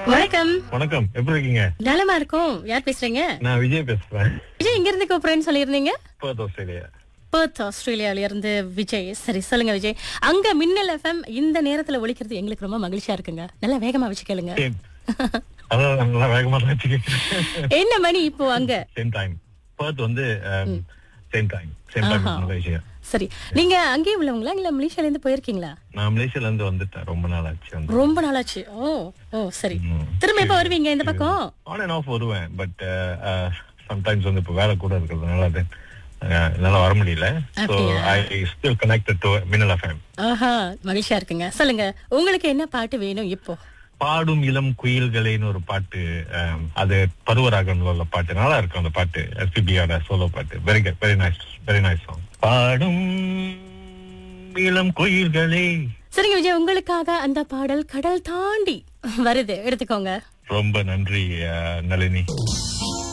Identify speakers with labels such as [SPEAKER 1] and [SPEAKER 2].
[SPEAKER 1] வணக்கம்
[SPEAKER 2] வணக்கம் எப்படி இருக்கீங்க
[SPEAKER 1] நலமா இருக்கும் யார் பேசுறீங்க
[SPEAKER 2] நான் விஜய் பேசுறேன்
[SPEAKER 1] விஜய் இங்க இருந்து கூப்பிடுறேன்னு சொல்லியிருந்தீங்க
[SPEAKER 2] பர்த் ஆஸ்திரேலியா
[SPEAKER 1] பர்த் ஆஸ்திரேலியால இருந்து விஜய் சரி சொல்லுங்க விஜய் அங்க மின்னல் எஃப்எம் இந்த நேரத்துல ஒலிக்கிறது எங்களுக்கு ரொம்ப மகிழ்ச்சியா இருக்குங்க நல்லா வேகமா வச்சு கேளுங்க
[SPEAKER 2] Same. அதான் நல்லா வேகமா தான் வச்சுக்கேன்
[SPEAKER 1] என்ன மணி இப்போ அங்க
[SPEAKER 2] சேம் டைம் பர்த் வந்து சேம் டைம் சேம் டைம்
[SPEAKER 1] ஆஹா.
[SPEAKER 2] மலேசியா
[SPEAKER 1] சரி நீங்க அங்கேயே உள்ளவங்களா இல்ல மலேசியால இருந்து போயிருக்கீங்களா
[SPEAKER 2] நான் மலேசியால இருந்து வந்துட்டேன் ரொம்ப நாள் ஆச்சு வந்து
[SPEAKER 1] ரொம்ப நாளாச்சு ஓ ஓ சரி
[SPEAKER 2] ம்.
[SPEAKER 1] திரும்ப எப்ப வருவீங்க இந்த பக்கம்
[SPEAKER 2] ஆன் அண்ட் ஆஃப் வருவேன் பட் சம்டைம்ஸ் வந்து இப்போ வேலை கூட இருக்கிறதுனால அது அஹ், என்னால வர முடியல ஸோ
[SPEAKER 1] அப்படியா?
[SPEAKER 2] I still connected to Minnal FM
[SPEAKER 1] ஆஹா மகிழ்ச்சியா இருக்குங்க சொல்லுங்க உங்களுக்கு என்ன பாட்டு வேணும் இப்போ
[SPEAKER 2] பாடும் இளம் குயில்களேன்னு ஒரு பாட்டு அஹ், அது பருவராகம்ல உள்ள பாட்டு நல்லா இருக்கும் அந்த பாட்டு எஸ்பிபியோட சோலோ பாட்டு very very nice very nice song பாடும் இளம் குயில்களே
[SPEAKER 1] சரிங்க விஜய் உங்களுக்காக அந்த பாடல் கடல் தாண்டி வருது எடுத்துக்கோங்க
[SPEAKER 2] ரொம்ப நன்றி அஹ், நளினி